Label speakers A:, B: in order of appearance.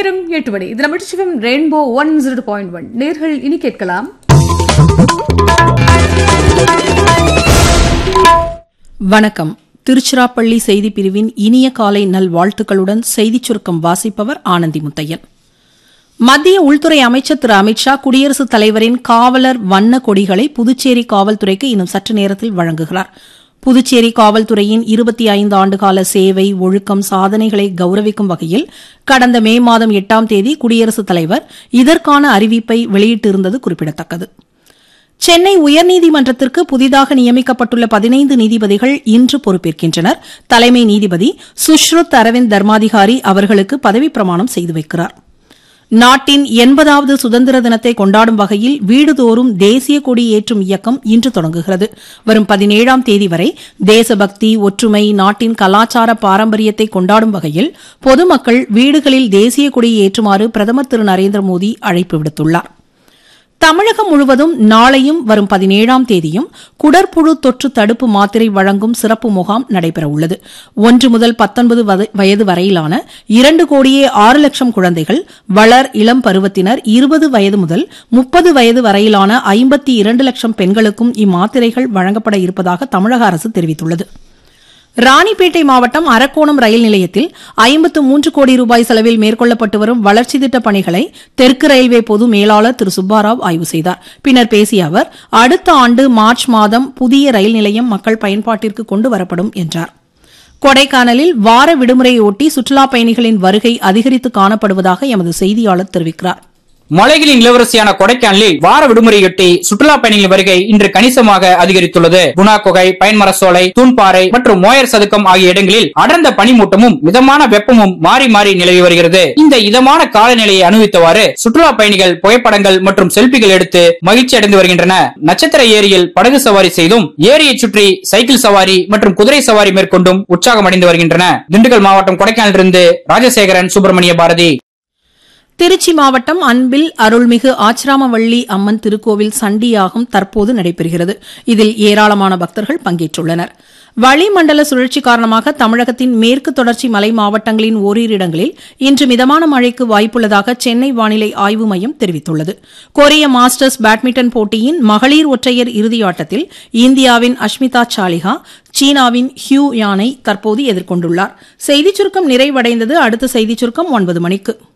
A: நேரம் எட்டு மணி இது நம்ம Sivam rainbow one zero point one நேர்கள் இனி கேட்கலாம்
B: வணக்கம் திருச்சிராப்பள்ளி செய்தி பிரிவின் இனிய காலை நல்வாழ்த்துக்களுடன் செய்திச் சுருக்கம் வாசிப்பவர் ஆனந்தி முத்தையன் மத்திய உள்துறை அமைச்சர் திரு அமித்ஷா குடியரசுத் தலைவரின் காவலர் வண்ண கொடிகளை புதுச்சேரி காவல்துறைக்கு இன்னும் சற்று நேரத்தில் வழங்குகிறார் புதுச்சேரி காவல்துறையின் இருபத்தி ஐந்து ஆண்டுகால சேவை ஒழுக்கம் சாதனைகளை கௌரவிக்கும் வகையில் கடந்த மே மாதம் எட்டாம் தேதி குடியரசுத் தலைவர் இதற்கான அறிவிப்பை வெளியிட்டிருந்தது குறிப்பிடத்தக்கது சென்னை உயர்நீதிமன்றத்திற்கு புதிதாக நியமிக்கப்பட்டுள்ள பதினைந்து நீதிபதிகள் இன்று பொறுப்பேற்கின்றனர் தலைமை நீதிபதி சுஷ்ருத் அரவிந்த் தர்மாதிகாரி அவர்களுக்கு பதவிப் பிரமாணம் செய்து வைக்கிறார் நாட்டின் எண்பதாவது சுதந்திர தினத்தை கொண்டாடும் வகையில் வீடுதோறும் தேசிய கொடி ஏற்றும் இயக்கம் இன்று தொடங்குகிறது வரும் பதினேழாம் தேதி வரை தேசபக்தி ஒற்றுமை நாட்டின் கலாச்சார பாரம்பரியத்தை கொண்டாடும் வகையில் பொதுமக்கள் வீடுகளில் தேசிய கொடியை ஏற்றுமாறு பிரதமர் திரு நரேந்திர மோடி அழைப்பு விடுத்துள்ளார் தமிழகம் முழுவதும் நாளையும் வரும் பதினேழாம் தேதியும் குடற்புழு தொற்று தடுப்பு மாத்திரை வழங்கும் சிறப்பு முகாம் நடைபெறவுள்ளது ஒன்று முதல் பத்தொன்பது வயது வரையிலான இரண்டு கோடியே ஆறு லட்சம் குழந்தைகள் வளர் இளம் பருவத்தினர் இருபது வயது முதல் முப்பது வயது வரையிலான ஐம்பத்தி இரண்டு லட்சம் பெண்களுக்கும் இம்மாத்திரைகள் வழங்கப்பட இருப்பதாக தமிழக அரசு தெரிவித்துள்ளது ராணிப்பேட்டை மாவட்டம் அரக்கோணம் ரயில் நிலையத்தில் ஐம்பத்து மூன்று கோடி ரூபாய் செலவில் மேற்கொள்ளப்பட்டு வரும் வளர்ச்சி திட்டப் பணிகளை தெற்கு ரயில்வே பொது மேலாளர் திரு சுப்பாராவ் ஆய்வு செய்தார் பின்னர் பேசிய அவர் அடுத்த ஆண்டு மார்ச் மாதம் புதிய ரயில் நிலையம் மக்கள் பயன்பாட்டிற்கு கொண்டு வரப்படும் என்றார் கொடைக்கானலில் வார விடுமுறையொட்டி சுற்றுலாப் பயணிகளின் வருகை அதிகரித்து காணப்படுவதாக எமது செய்தியாளர் தெரிவிக்கிறார்
C: மலைகளின் இளவரசியான கொடைக்கானலில் வார விடுமுறையொட்டி சுற்றுலா பயணிகள் வருகை இன்று கணிசமாக அதிகரித்துள்ளது குணா குகை பயன்மர சோலை தூண்பாறை மற்றும் மோயர் சதுக்கம் ஆகிய இடங்களில் அடர்ந்த பனிமூட்டமும் மிதமான வெப்பமும் மாறி மாறி நிலவி வருகிறது இந்த இதமான காலநிலையை அனுபவித்தவாறு சுற்றுலா பயணிகள் புகைப்படங்கள் மற்றும் செல்பிகள் எடுத்து மகிழ்ச்சி அடைந்து வருகின்றன நட்சத்திர ஏரியில் படகு சவாரி செய்தும் ஏரியை சுற்றி சைக்கிள் சவாரி மற்றும் குதிரை சவாரி மேற்கொண்டும் உற்சாகம் அடைந்து வருகின்றன திண்டுக்கல் மாவட்டம் கொடைக்கானலிருந்து ராஜசேகரன் சுப்பிரமணிய பாரதி
B: திருச்சி மாவட்டம் அன்பில் அருள்மிகு ஆச்சிராமவள்ளி அம்மன் திருக்கோவில் சண்டி யாகம் தற்போது நடைபெறுகிறது இதில் ஏராளமான பக்தர்கள் பங்கேற்றுள்ளனர் வளிமண்டல சுழற்சி காரணமாக தமிழகத்தின் மேற்கு தொடர்ச்சி மலை மாவட்டங்களின் ஓரிரு இடங்களில் இன்று மிதமான மழைக்கு வாய்ப்புள்ளதாக சென்னை வானிலை ஆய்வு மையம் தெரிவித்துள்ளது கொரிய மாஸ்டர்ஸ் பேட்மிண்டன் போட்டியின் மகளிர் ஒற்றையர் இறுதியாட்டத்தில் இந்தியாவின் அஷ்மிதா சாலிஹா சீனாவின் ஹியூ யானை தற்போது எதிர்கொண்டுள்ளார் செய்திச் சுருக்கம் நிறைவடைந்தது அடுத்த செய்திச் சுருக்கம் ஒன்பது மணிக்கு